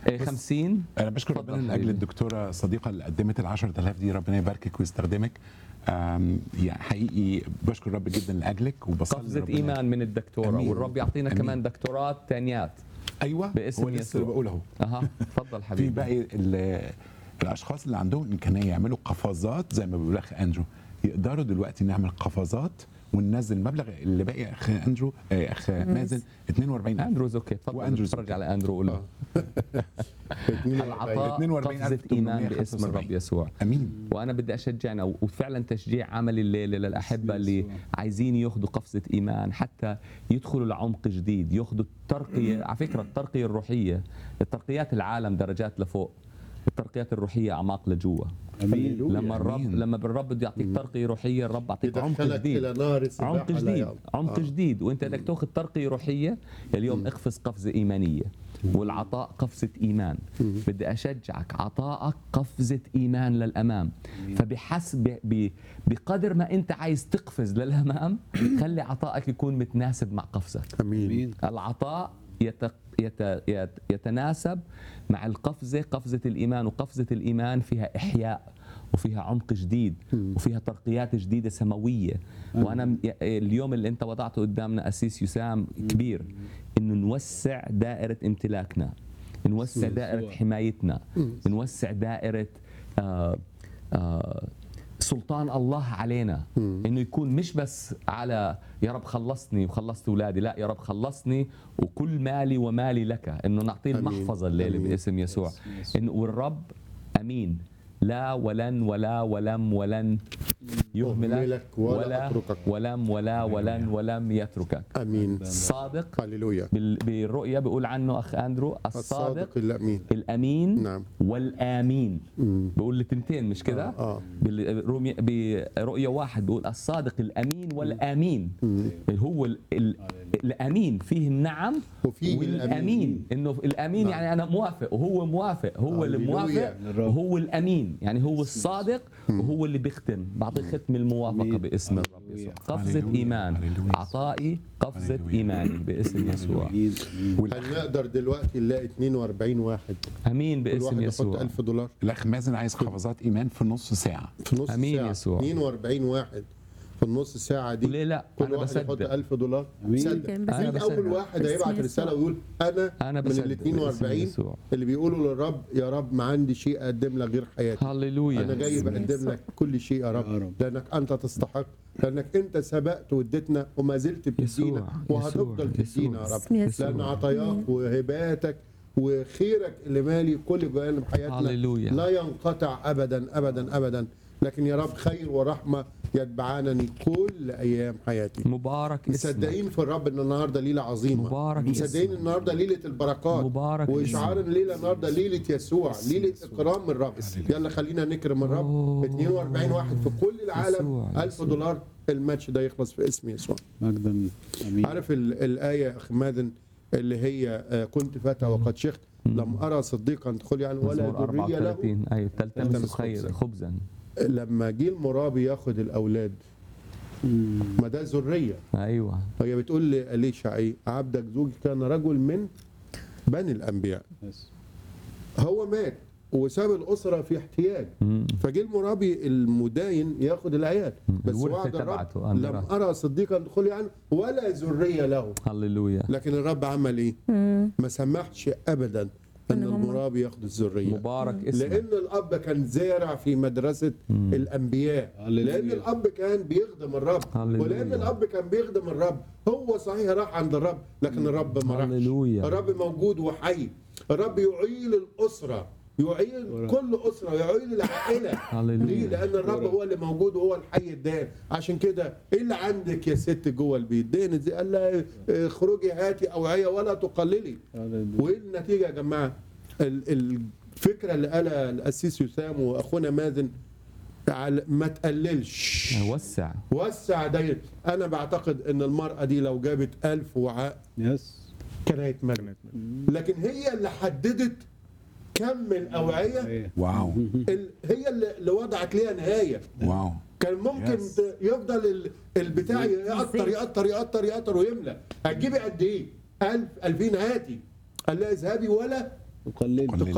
إيه، 50 انا بشكر اتفضل ربنا لاجل حبيبي. الدكتوره الصديقه اللي قدمت ال 10000 دي ربنا يباركك ويستخدمك آم، يعني حقيقي بشكر رب جدا لاجلك وبصلي قفزه ربنا- ايمان من الدكتوره أمين. والرب يعطينا أمين. كمان دكتورات تانيات ايوه باسم هو لسه يسوع. اللي بقوله اهو اها تفضل في حبيبي باقي ال- الاشخاص اللي عندهم امكانيه يعملوا قفزات زي ما بيقول اخ اندرو يقدروا دلوقتي نعمل قفزات وننزل المبلغ اللي باقي يا اخ اندرو آه، اخ مازن 42000 اندروز اوكي تفضل وأندروز اتفرج أوكي. على اندرو وقول له العطاء 42,875. قفزه ايمان باسم الرب يسوع امين وانا بدي اشجعنا وفعلا تشجيع عمل الليله للاحبه اللي عايزين ياخذوا قفزه ايمان حتى يدخلوا لعمق جديد ياخذوا الترقيه على فكره الترقيه الروحيه الترقيات العالم درجات لفوق الترقيات الروحيه اعماق لجوا امين لما الرب أمين. لما الرب بده يعطيك ترقيه روحيه الرب بيعطيك عمق يدخلك جديد الى نار السباحه عمق لا جديد يعلم. عمق آه. جديد وانت بدك تاخذ ترقيه روحيه اليوم اقفز قفزه ايمانيه والعطاء قفزه ايمان بدي اشجعك عطائك قفزه ايمان للامام فبحسب ب- بقدر ما انت عايز تقفز للامام خلي عطائك يكون متناسب مع قفزك امين العطاء يت... يت... يت... يتناسب مع القفزة قفزة الإيمان وقفزة الإيمان فيها إحياء وفيها عمق جديد وفيها ترقيات جديدة سماوية وأنا م- ي- اليوم اللي أنت وضعته قدامنا أسيس يسام كبير إنه نوسع دائرة امتلاكنا نوسع دائرة حمايتنا نوسع دائرة آه آه سلطان الله علينا انه يكون مش بس على يا رب خلصني وخلصت اولادي لا يا رب خلصني وكل مالي ومالي لك انه نعطيه أمين. المحفظه الليله أمين. باسم يسوع انه والرب امين لا ولن ولا ولم ولن يهملك أهملك ولا ولا أتركك. ولم ولا ولن ولم يتركك امين الصادق هللويا بال- بالرؤيا بيقول عنه اخ اندرو الصادق الصادق الامين الامين نعم. والامين بيقول لي تنتين مش كده آه. بالرومي- برؤيا واحد بيقول الصادق الامين والامين اللي هو ال- ال- الامين فيه النعم وفيه والامين الأمين. انه الامين نعم. يعني انا موافق وهو موافق هو اللي هللويا. موافق وهو الامين يعني هو الصادق وهو اللي بيختم بعطيه ختم الموافقه باسم الرب يسوع قفزه هللويا. ايمان هللويا. عطائي قفزه هللويا. ايماني باسم يسوع هل نقدر دلوقتي نلاقي 42 واحد امين كل باسم واحد يحط يسوع 1000 دولار الاخ مازن عايز قفزات ايمان في نص ساعه في نص أمين ساعه يسوع. 42 واحد في النص ساعه دي ليه لا كل انا واحد يحط بصدق 1000 دولار أمين. صدق أنا مين بصدق. اول واحد باسم هيبعت يسوع. رساله ويقول انا, أنا من بصدق ال باسم 42 يسوع. اللي بيقولوا للرب يا رب ما عندي شيء اقدم لك غير حياتي هللويا انا جاي باسم بقدم يسوع. لك كل شيء يا رب, يا رب. لانك انت تستحق لانك انت سبقت واديتنا وما زلت بتدينا يسوع، وهتفضل يسوع، تدينا يا رب باسم يسوع. لان عطاياك وهباتك وخيرك اللي مالي كل جوانب حياتنا هللويا. لا ينقطع ابدا ابدا ابدا لكن يا رب خير ورحمه يتبعانني كل ايام حياتي مبارك اسمك مصدقين في الرب ان النهارده ليله عظيمه مبارك مصدقين اسمك. النهارده ليله البركات مبارك واشعار الليله النهارده ليله يسوع ليله اكرام من الرب يلا خلينا نكرم الرب أوه. 42 واحد في كل العالم يسوع، 1000 يسوع. دولار الماتش ده يخلص في اسم يسوع مجدا امين عارف ال- الايه يا اخ مازن اللي هي آه، كنت فتى وقد شخت لم ارى صديقا ادخل يعني ولا مزمور ذريه له 34 ايوه تلتمس تلتمس خير خبزاً. خبزا لما جه المرابي ياخد الاولاد ما ده ذريه ايوه هي بتقول لإليشع ايه عبدك زوجي كان رجل من بني الانبياء يس. هو مات وساب الاسره في احتياج مم. فجه المرابي المداين ياخد العيال بس الورثة وعد الرب تبعته، لم الميراث. ارى صديقا ادخل يعني ولا ذريه له هللويا لكن الرب عمل ايه؟ مم. ما سمحش ابدا ان إن هم- المرابي ياخد الذريه مبارك اسمك لان الاب كان زارع في مدرسه الانبياء هللويا. لان الاب كان بيخدم الرب هللويا. ولان الاب كان بيخدم الرب هو صحيح راح عند الرب لكن الرب ما راحش هللويا. الرب موجود وحي الرب يعيل الاسره يعيل كل اسره يعيل العائله هللويا. ليه؟ لان الرب هو اللي موجود وهو الحي الدائم عشان كده ايه اللي عندك يا ست جوه البيت دين زي قال لها اه، اخرجي هاتي اوعيه ولا تقللي هللويا. وايه النتيجه يا جماعه ال- الفكره اللي قالها القسيس يسام واخونا مازن على- ما تقللش وسع وسع داير انا بعتقد ان المراه دي لو جابت ألف وعاء يس كان هيتمجد لكن هي اللي حددت كم الاوعيه إيه. واو ال- هي اللي اللي وضعت ليها نهايه واو كان ممكن Yes. ت- يفضل ال- البتاع يقطر يقطر يقطر يقطر ويملى هتجيبي قد ايه 1000 2000 هاتي قال لها اذهبي ولا وقللت قللت.